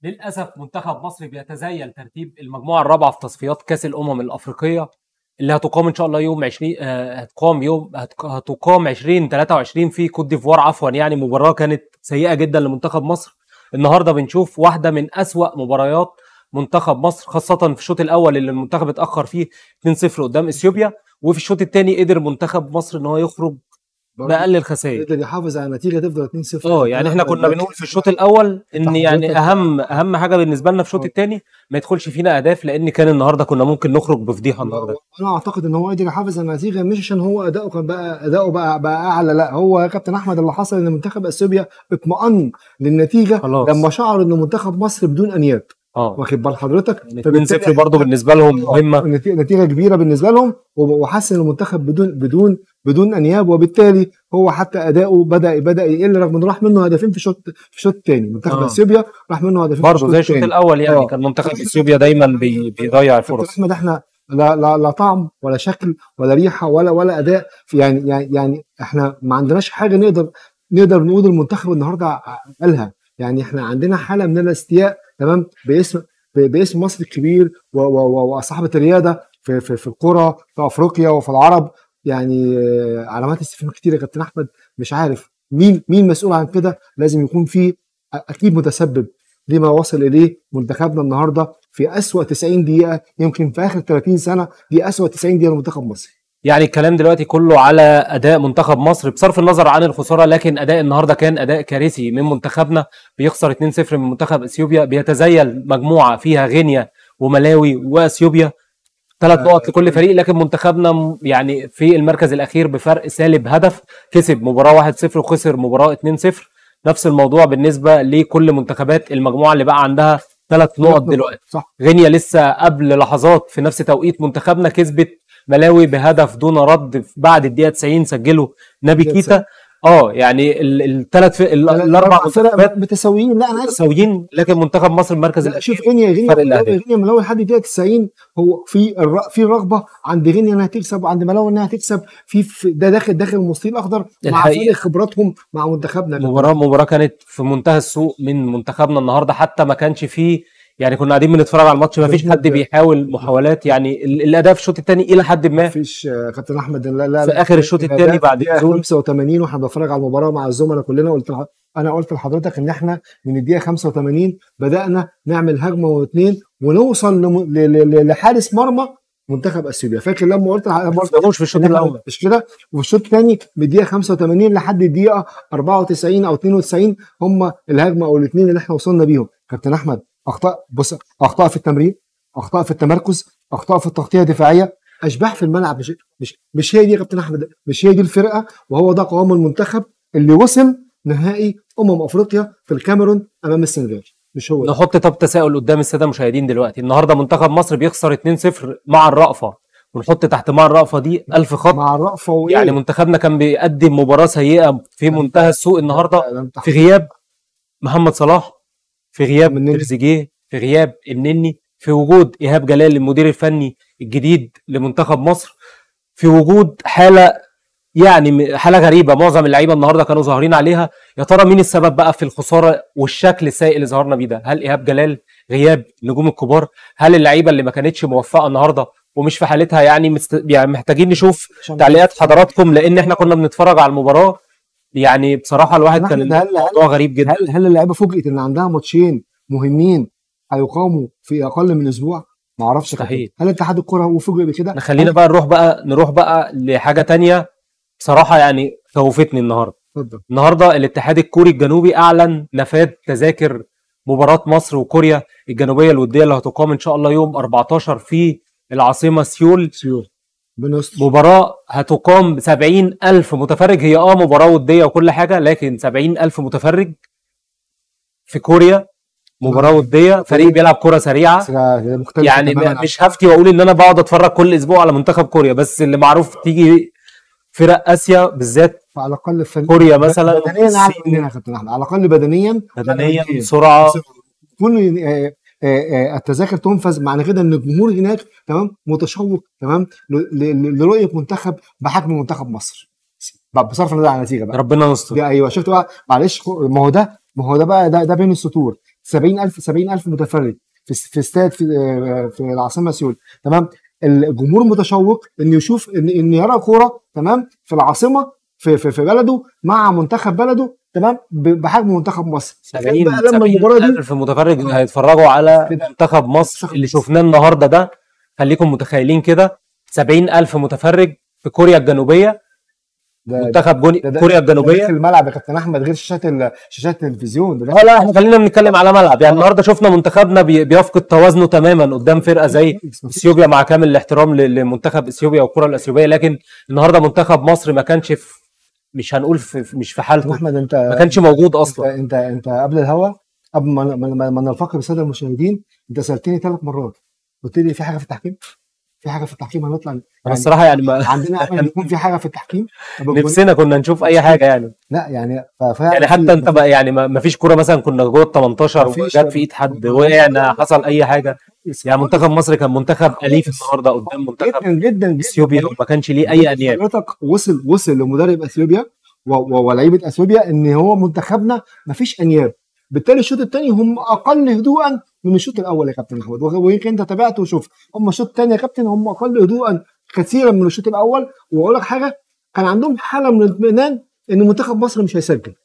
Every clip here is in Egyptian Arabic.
للاسف منتخب مصر بيتزين ترتيب المجموعه الرابعه في تصفيات كاس الامم الافريقيه اللي هتقام ان شاء الله يوم 20 آه، هتقام يوم هتق- هتقام 20 23 في كوت ديفوار عفوا يعني مباراه كانت سيئه جدا لمنتخب مصر النهارده بنشوف واحده من أسوأ مباريات منتخب مصر خاصه في الشوط الاول اللي المنتخب اتاخر فيه 2-0 قدام اثيوبيا وفي الشوط الثاني قدر منتخب مصر ان هو يخرج باقل الخسائر يقدر يحافظ على النتيجه تفضل 2-0 اه يعني احنا كنا بنقول في الشوط الاول ان يعني حضرتك- اهم اهم حاجه بالنسبه لنا في الشوط اه. الثاني ما يدخلش فينا اهداف لان كان النهارده كنا ممكن نخرج بفضيحه النهارده انا اعتقد ان هو قدر يحافظ على النتيجه مش عشان هو اداؤه كان بقى اداؤه بقى بقى اعلى لا هو يا كابتن احمد اللي حصل ان منتخب اثيوبيا اطمأن للنتيجه خلاص. لما شعر ان منتخب مصر بدون انياب اه واخد بال حضرتك يعني 2-0 برضه بالنسبه لهم مهمه نتيجه نتيجة كبيره بالنسبه لهم وحس ان المنتخب بدون بدون بدون انياب وبالتالي هو حتى اداؤه بدا بدا يقل رغم انه راح منه هدفين في الشوط في الشوط الثاني منتخب اه. اثيوبيا راح منه هدفين برضه زي الشوط الثاني. الاول يعني اه. كان منتخب اثيوبيا دايما بي بيضيع كابتن الفرص احمد احنا لا لا لا طعم ولا شكل ولا ريحه ولا ولا اداء في يعني يعني يعني احنا ما عندناش حاجه نقدر نقدر نقول المنتخب النهارده قالها يعني احنا عندنا حاله من الاستياء تمام باسم ب- باسم مصر الكبير و- و- و- وصاحبه الرياده في في في الكره في افريقيا وفي العرب يعني آه، علامات استفهام كتير يا كابتن احمد مش عارف مين مين مسؤول عن كده لازم يكون في أ- اكيد متسبب لما وصل اليه منتخبنا النهارده في اسوأ 90 دقيقه يمكن في اخر 30 سنه دي اسوأ 90 دقيقه لمنتخب مصر يعني الكلام دلوقتي كله على اداء منتخب مصر بصرف النظر عن الخساره لكن اداء النهارده كان اداء كارثي من منتخبنا بيخسر 2-0 من منتخب اثيوبيا بيتزين مجموعه فيها غينيا وملاوي واثيوبيا ثلاث نقط لكل فريق لكن منتخبنا م- يعني في المركز الاخير بفرق سالب هدف كسب مباراه 1-0 وخسر مباراه 2-0 نفس الموضوع بالنسبه لكل منتخبات المجموعه اللي بقى عندها ثلاث نقط دلوقتي صح غينيا لسه قبل لحظات في نفس توقيت منتخبنا كسبت ملاوي بهدف دون رد بعد الدقيقه 90 سجله نبي دقيقة كيتا اه يعني الثلاث الاربع منتخبات فرق متساويين لا انا عايز متساويين لكن منتخب مصر المركز لا شوف الاخير غينيا غينيا فرق ملاوي الأهداف. غينيا ملاوي لحد الدقيقه 90 هو في الر... في رغبه عند غينيا انها تكسب وعند ملاوي انها تكسب في, في ده داخل داخل المستطيل الاخضر مع الحقيقة. فرق خبراتهم مع منتخبنا مباراه مباراه كانت في منتهى السوء من منتخبنا النهارده حتى ما كانش فيه يعني كنا قاعدين بنتفرج على الماتش ما فيش حد بيحاول محاولات يعني ال- الاداء في الشوط الثاني الى حد ما مفيش آه، كابتن احمد لا لا في لا. اخر الشوط ده الثاني بعد الدقيقة نزول 85 واحنا بنتفرج على المباراه مع الزملاء كلنا قلت لح- انا قلت لحضرتك ان احنا من الدقيقه 85 بدانا نعمل هجمه واثنين ونوصل لم- ل- ل- ل- لحارس مرمى منتخب اثيوبيا فاكر لما قلت لما ما قلت وصلوش في الشوط إن إحنا- الاول مش كده وفي الشوط الثاني من الدقيقه 85 لحد الدقيقه 94 او 92 هم الهجمه او الاثنين اللي احنا وصلنا بيهم كابتن احمد اخطاء بص اخطاء في التمرير اخطاء في التمركز اخطاء في التغطيه الدفاعيه اشباح في الملعب مش مش مش هي دي يا كابتن احمد مش هي دي الفرقه وهو ده قوام المنتخب اللي وصل نهائي امم افريقيا في الكاميرون امام السنغال مش هو ده. نحط طب تساؤل قدام الساده المشاهدين دلوقتي النهارده منتخب مصر بيخسر 2-0 مع الرأفة ونحط تحت مع الرأفة دي ألف خط مع الرأفه وإيه؟ يعني منتخبنا كان بيقدم مباراة سيئة في منتهى السوء النهارده ده أنت في غياب محمد صلاح في غياب النني. تريزيجيه في غياب النني في وجود ايهاب جلال المدير الفني الجديد لمنتخب مصر في وجود حاله يعني م- حاله غريبه معظم اللعيبه النهارده كانوا ظاهرين عليها يا ترى مين السبب بقى في الخساره والشكل السيء اللي ظهرنا بيه ده هل ايهاب جلال غياب النجوم الكبار هل اللعيبه اللي ما كانتش موفقه النهارده ومش في حالتها يعني, مست... يعني محتاجين نشوف عشان- تعليقات حضراتكم لان احنا كنا بنتفرج على المباراه يعني بصراحه الواحد كان هل- هل- الموضوع غريب جدا هل هل اللعيبه فوجئت ان عندها ماتشين مهمين هيقاموا في اقل من اسبوع؟ ما اعرفش يا مستحيل. كابتن. هل اتحاد الكره هو فوجئ بكده؟ خلينا هل- بقى نروح بقى نروح بقى لحاجه تانية بصراحه يعني خوفتني النهارده اتفضل النهارده الاتحاد الكوري الجنوبي اعلن نفاذ تذاكر مباراه مصر وكوريا الجنوبيه الوديه اللي هتقام ان شاء الله يوم 14 في العاصمه سيول سيول ربنا يستر مباراة هتقام ب 70 ألف متفرج هي اه مباراة ودية وكل حاجة لكن 70 ألف متفرج في كوريا مباراة ودية فريق بيلعب كرة سريعة سرعة مختلفة يعني تماماً م- عن- مش هفتي واقول ان انا بقعد اتفرج كل اسبوع على منتخب كوريا بس اللي معروف تيجي فرق اسيا بالذات على الاقل فن... كوريا مثلا بدنيا اعلى الصين، مننا يا كابتن احمد على الاقل بدنيا بدنيا بدنياً. سرعه كل آه، آه، آه، التذاكر تنفذ معنى كده ان الجمهور هناك تمام متشوق تمام ل- ل- لرؤيه منتخب بحجم منتخب مصر بقى بصرف النظر عن النتيجه بقى ربنا يستر دي ايوه شفت بقى معلش ما هو ده ما هو ده بقى ده, ده بين السطور 70000 70000 متفرج في في استاد في آه، في العاصمه سيول تمام الجمهور متشوق انه يشوف ان ان يرى كوره تمام في العاصمه في في, في بلده مع منتخب بلده تمام ب- بحجم منتخب مصر تخيل 70 بقى لما المباراه 70 دي ألف متفرج هيتفرجوا على كده. منتخب مصر منتخب اللي مصر. شفناه النهارده ده خليكم متخيلين كده 70 ألف متفرج في كوريا الجنوبية ده منتخب جوني ده- ده- كوريا ده الجنوبية في الملعب يا كابتن احمد غير شاشات ال- شاشات التلفزيون ده اه لا احنا خلينا بنتكلم على ملعب يعني النهارده شفنا منتخبنا بي- بيفقد توازنه تماما قدام فرقه زي اثيوبيا مع كامل الاحترام ل- لمنتخب اثيوبيا والكره الاثيوبيه لكن النهارده منتخب مصر ما كانش في مش هنقول في في- مش في كابتن حالته احمد انت ما كانش موجود انت اصلا انت انت قبل الهوا قبل ما ما, ما, ما نلتقي بالساده المشاهدين انت سالتني ثلاث مرات قلت لي في حاجه في التحكيم في حاجه في التحكيم هنطلع انا يعني الصراحه يعني ما عندنا امل يكون في حاجه في التحكيم طب الجون- نفسنا كنا نشوف اي حاجه يعني لا يعني ففعلا يعني حتى انت بقى يعني ما ما فيش كوره مثلا كنا جوه ال 18 مفيش. وجت في ايد حد وقعنا حصل اي حاجه يعني منتخب مصر كان منتخب اليف النهارده قدام منتخب جدا جدا جدا اثيوبيا وما كانش ليه اي انياب حضرتك وصل وصل لمدرب اثيوبيا و- و- ولاعيبه اثيوبيا ان هو منتخبنا ما فيش انياب بالتالي الشوط الثاني هم اقل هدوءا من الشوط الاول يا كابتن احمد وغ- ويمكن انت تابعت وشفت هم الشوط الثاني يا كابتن هم اقل هدوءا كثيرا من الشوط الاول واقول لك حاجه كان عندهم حاله من الاطمئنان ان منتخب مصر مش هيسجل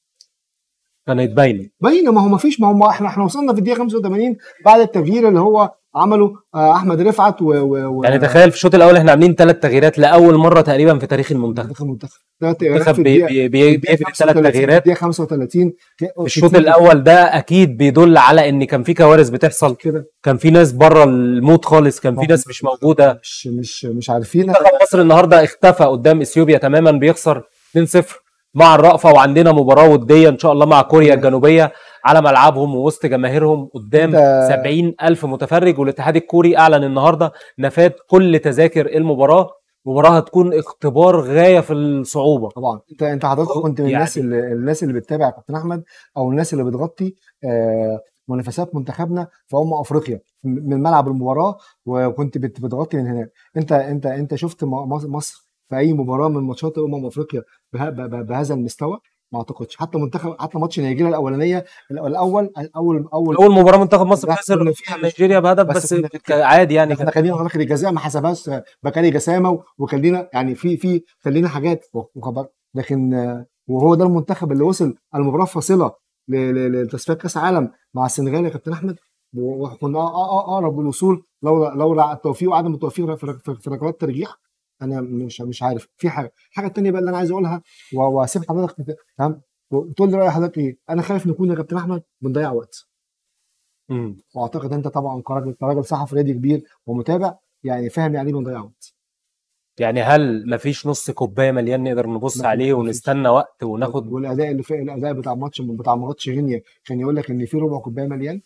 كانت باينه باينه ما هو ما فيش ما هو ما احنا احنا وصلنا في الدقيقه 85 بعد التغيير اللي هو عمله آه، احمد رفعت و, و, و يعني تخيل في الشوط الاول احنا عاملين ثلاث تغييرات لاول مره تقريبا في تاريخ المنتخب منتخب منتخب ثلاث تغييرات المنتخب في بي- الدقيقة- بي- بي- الدقيقة بيفرق ثلاث 35 تغييرات الدقيقه 35 الشوط الاول ده اكيد بيدل على ان كان في كوارث بتحصل كده كان في ناس بره المود خالص كان في ناس مش موجوده مش مش مش عارفين منتخب مصر النهارده اختفى قدام اثيوبيا تماما بيخسر 2-0 مع الرأفة وعندنا مباراة ودية إن شاء الله مع كوريا الجنوبية على ملعبهم ووسط جماهيرهم قدام أنت- 70 ألف متفرج والاتحاد الكوري أعلن النهاردة نفاذ كل تذاكر المباراة مباراة هتكون اختبار غاية في الصعوبة طبعا انت انت حضرتك كنت من يعني- الناس اللي الناس اللي بتتابع يا كابتن احمد او الناس اللي بتغطي آه، منافسات منتخبنا في امم افريقيا من ملعب المباراه وكنت بت- بتغطي من هناك انت انت انت شفت م- مص- مصر في اي مباراه من ماتشات امم افريقيا به- ب- ب- بهذا المستوى ما اعتقدش حتى منتخب حتى ماتش نيجيريا الاولانيه الاول اول اول أول مباراة منتخب مصر لا، خسر كنا فيها فيها نيجيريا بهدف بس بس كنا- ك- عادي يعني احنا خلينا نقول الجزاء ما حسبهاش بكالي جسامه وكان لنا يعني في في كان لنا حاجات وخبر لكن آه، وهو ده المنتخب اللي وصل المباراه الفاصله ل- ل- لتصفيات كاس عالم مع السنغال يا كابتن احمد و- وكنا أ- أ- اقرب للوصول لولا لولا التوفيق وعدم التوفيق في في- في ركلات الترجيح انا مش مش عارف في حاجه الحاجه الثانيه بقى اللي انا عايز اقولها و- واسيب حضرتك تت- تمام وتقول لي راي حضرتك ايه انا خايف نكون يا كابتن احمد بنضيع وقت مم. واعتقد انت طبعا كراجل كراجل صحفي رياضي كبير ومتابع يعني فاهم يعني ايه بنضيع وقت يعني هل مفيش نص كوباية مليان نقدر نبص لا، عليه مفيش. ونستنى وقت وناخد والاداء اللي في الاداء بتاع ماتش بتاع ماتش غينيا كان يقول لك ان في ربع كوبايه مليان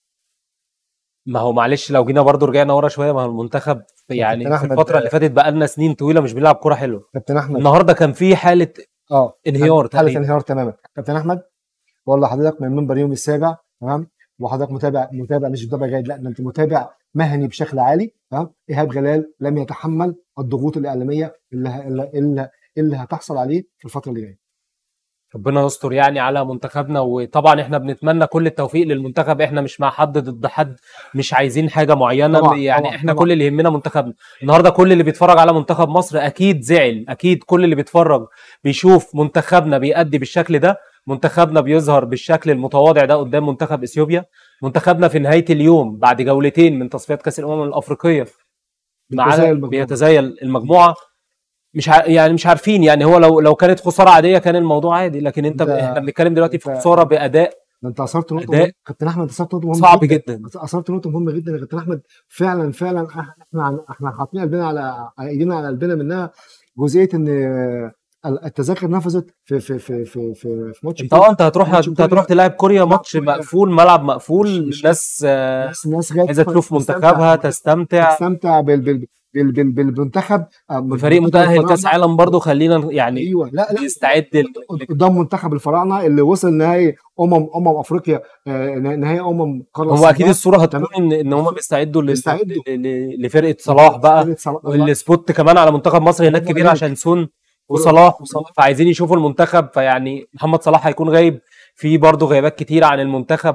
ما هو معلش لو جينا برضو رجعنا ورا شويه ما هو المنتخب يعني كابتن في أحمد، الفتره اللي فاتت بقى لنا سنين طويله مش بيلعب كوره حلوه كابتن احمد النهارده كان في حاله اه انهيار حاله تقريبا انهيار تماما كابتن احمد بقول لحضرتك من منبر يوم السابع تمام وحضرتك متابع متابع مش متابع جيد لا ده انت متابع مهني بشكل عالي تمام ايهاب جلال لم يتحمل الضغوط الاعلاميه اللي ه- اللي, اللي, اللي هتحصل عليه في الفتره اللي جايه ربنا يستر يعني على منتخبنا وطبعا احنا بنتمنى كل التوفيق للمنتخب احنا مش مع حد ضد حد مش عايزين حاجه معينه طبعاً، يعني طبعاً، احنا طبعاً. كل اللي يهمنا منتخبنا النهارده كل اللي بيتفرج على منتخب مصر اكيد زعل اكيد كل اللي بيتفرج بيشوف منتخبنا بيأدي بالشكل ده منتخبنا بيظهر بالشكل المتواضع ده قدام منتخب اثيوبيا منتخبنا في نهايه اليوم بعد جولتين من تصفيات كاس الامم الافريقيه بيتزايل معانا المجموعة. بيتزايل المجموعه مش ع... يعني مش عارفين يعني هو لو لو كانت خساره عاديه كان الموضوع عادي لكن انت انت- احنا بنتكلم دلوقتي في انت- خساره باداء ده انت اثرت نقطه أداء مهمة. كابتن احمد اثرت نقطه مهمه صعب جدا اثرت نقطه مهمه جدا يا كابتن احمد فعلا فعلا احنا عن- احنا حاطين قلبنا على على ايدينا على قلبنا منها جزئيه ان التذاكر نفذت في في في في في, في ماتش انت اه انت هتروح ماتش انت هتروح كوريا. تلعب كوريا ماتش كوريا. مقفول ملعب مقفول مش- الناس آه، الناس الناس جايه عايزه تشوف منتخبها تستمتع تستمتع بال بال بال بال بالمنتخب آه، بفريق منتخب متاهل كاس الفراعنة. عالم برضه خلينا يعني ايوه لا لا يستعد ل- قدام منتخب الفراعنه اللي وصل نهائي امم امم افريقيا آه، نهائي امم قاره هو اكيد السودان. الصوره هتكون تمام. ان ان هم بيستعدوا لل- بيستعدوا. ل- ل- لفرقه صلاح بقى فرقة صلاح. والسبوت كمان على منتخب مصر هناك الله كبير عليك. عشان سون وصلاح وصلاح فعايزين يشوفوا المنتخب فيعني محمد صلاح هيكون غايب في برضه غيابات كتيره عن المنتخب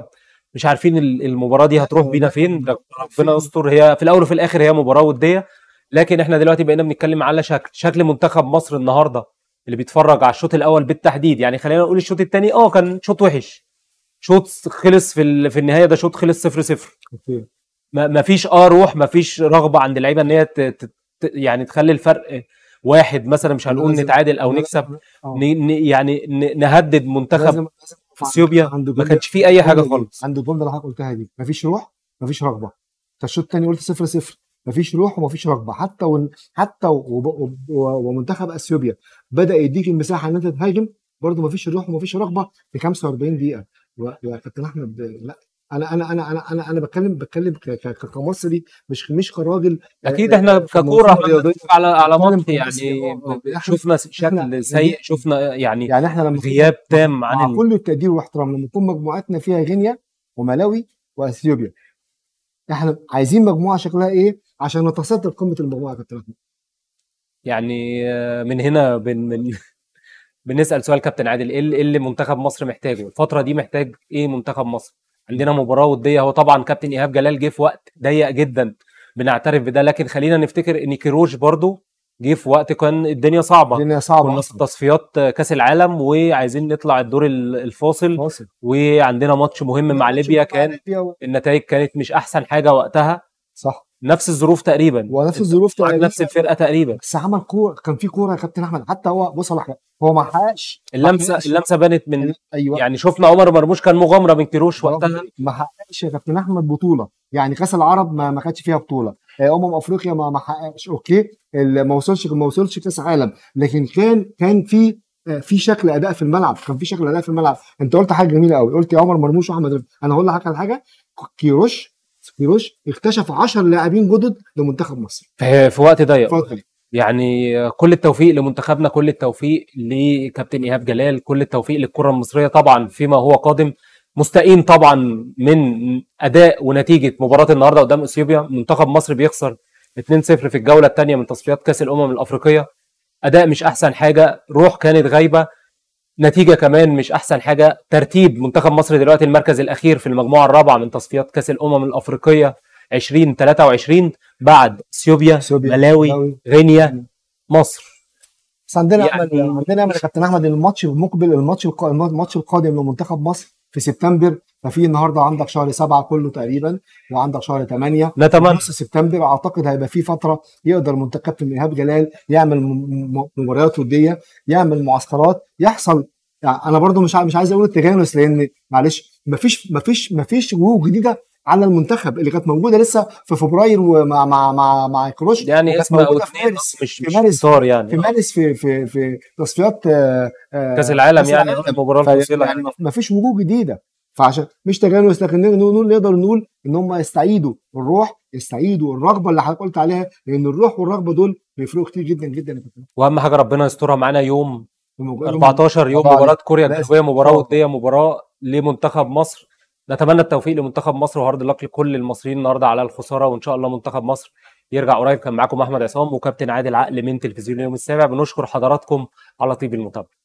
مش عارفين ال- المباراه دي هتروح بينا فين ده ربنا يستر هي في الاول وفي الاخر هي مباراه وديه لكن احنا دلوقتي بقينا بنتكلم على شكل شكل منتخب مصر النهارده اللي بيتفرج على الشوط الاول بالتحديد يعني خلينا نقول الشوط الثاني اه كان شوط وحش شوط خلص في ال- في النهايه ده شوط خلص 0 0 اوكي ما ما فيش اه روح ما فيش رغبه عند اللعيبه ان هي ت- ت- ت- يعني تخلي الفرق واحد مثلا مش هنقول لازم- نتعادل او نكسب آه. ن- ن- يعني ن- نهدد منتخب لازم- لازم نقف اثيوبيا عند ما الجملة- كانش فيه اي حاجه الجملة دي. خالص عند الجمله اللي حضرتك قلتها دي مفيش روح مفيش رغبه انت الشوط الثاني قلت 0 0 مفيش روح ومفيش رغبه حتى ون... حتى وب... وب... ومنتخب اثيوبيا بدا يديك المساحه ان انت تهاجم برضه مفيش روح ومفيش رغبه في 45 دقيقه و- يا كابتن احمد لا انا انا انا انا انا, أنا بتكلم بتكلم ك- ك- ك- كمصري مش مش كراجل اكيد آه، احنا في ككوره المنظومة احنا الرياضية. بنتفرج على على بتكلم ماتش كمصري، يعني آه، آه. إحنا- شفنا شكل إحنا- سيء شفنا يعني يعني احنا لما غياب تام عن مع ال- كل التقدير والاحترام لما تكون مجموعتنا فيها غينيا وملاوي واثيوبيا احنا عايزين مجموعه شكلها ايه عشان نتصدر قمه المجموعه يا كابتن احمد يعني آه، من هنا بن من بنسال سؤال كابتن عادل ايه اللي إيه اللي منتخب مصر محتاجه الفتره دي محتاج ايه منتخب مصر عندنا مباراه وديه هو طبعا كابتن ايهاب جلال جه في وقت ضيق جدا بنعترف بده لكن خلينا نفتكر ان كيروش برضو جه في وقت كان الدنيا صعبه الدنيا صعبه كنا في أصلاً. تصفيات كاس العالم وعايزين نطلع الدور ال- الفاصل فاصل وعندنا ماتش مهم مع ليبيا كان ليبيا و- النتائج كانت مش احسن حاجه وقتها صح نفس الظروف تقريبا ونفس الظروف معاك تقريباً. نفس الفرقه تقريبا بس عمل كوره كان في كوره يا كابتن احمد حتى هو بص على حاجه هو ما حققش اللمسه حققش- اللمسه بانت من ايوه يعني شفنا عمر مرموش كان مغامره من كيروش برافو وقتها عليك. ما حققش يا كابتن احمد بطوله يعني كاس العرب ما ما خدش فيها بطوله آه، امم افريقيا ما ما حققش اوكي ال- ما وصلش ما وصلش كاس عالم لكن كان كان في آه، في شكل اداء في الملعب كان في شكل اداء في الملعب انت قلت حاجه جميله قوي قلت يا عمر مرموش واحمد رفعت انا هقول لك على حاجه كيروش كيروش اكتشف 10 لاعبين جدد لمنتخب مصر في, في وقت ضيق اتفضل يعني كل التوفيق لمنتخبنا كل التوفيق لكابتن ايهاب جلال كل التوفيق للكره المصريه طبعا فيما هو قادم مستائين طبعا من اداء ونتيجه مباراه النهارده قدام اثيوبيا منتخب مصر بيخسر 2-0 في الجوله الثانيه من تصفيات كاس الامم الافريقيه اداء مش احسن حاجه روح كانت غايبه نتيجه كمان مش احسن حاجه ترتيب منتخب مصر دلوقتي المركز الاخير في المجموعه الرابعه من تصفيات كاس الامم الافريقيه 2023 بعد اثيوبيا اثيوبيا ملاوي ملاوي. غينيا مصر بس عندنا يعني- امل عندنا امل يا كابتن احمد الماتش المقبل الماتش الق- الماتش القادم لمنتخب مصر في سبتمبر ففي النهارده عندك شهر سبعه كله تقريبا وعندك شهر ثمانيه نتمنى نص سبتمبر اعتقد هيبقى في فتره يقدر منتخب كابتن ايهاب جلال يعمل م- م- مباريات وديه يعمل معسكرات يحصل يعني انا برضو مش ع- مش عايز اقول التجانس لان معلش مفيش مفيش مفيش وجوه جديده على المنتخب اللي كانت موجوده لسه في فبراير ومع مع مع مع كروش يعني وكانت اسم او موجودة في اثنين مارس. مش في مش مارس- كتار يعني في مارس في في في تصفيات آه، آه، كاس العالم كأس يعني العالم. المباراه ف- الفاصله يعني ما فيش وجوه جديده فعشان مش تجانس لكن نقدر نقول نقدر نقول ان هم يستعيدوا الروح يستعيدوا الرغبه اللي حضرتك قلت عليها لان الروح والرغبه دول بيفرقوا كتير جدا جدا يا كابتن. واهم حاجه ربنا يسترها معانا يوم يوم- 14 يوم طبعاً. مباراه كوريا لازم. الجنوبيه مباراه آه. وديه مباراه لمنتخب مصر نتمنى التوفيق لمنتخب مصر وهارد لك لكل المصريين النهارده على الخساره وان شاء الله منتخب مصر يرجع قريب كان معاكم احمد عصام وكابتن عادل عقل من تلفزيون اليوم السابع بنشكر حضراتكم على طيب المتابعه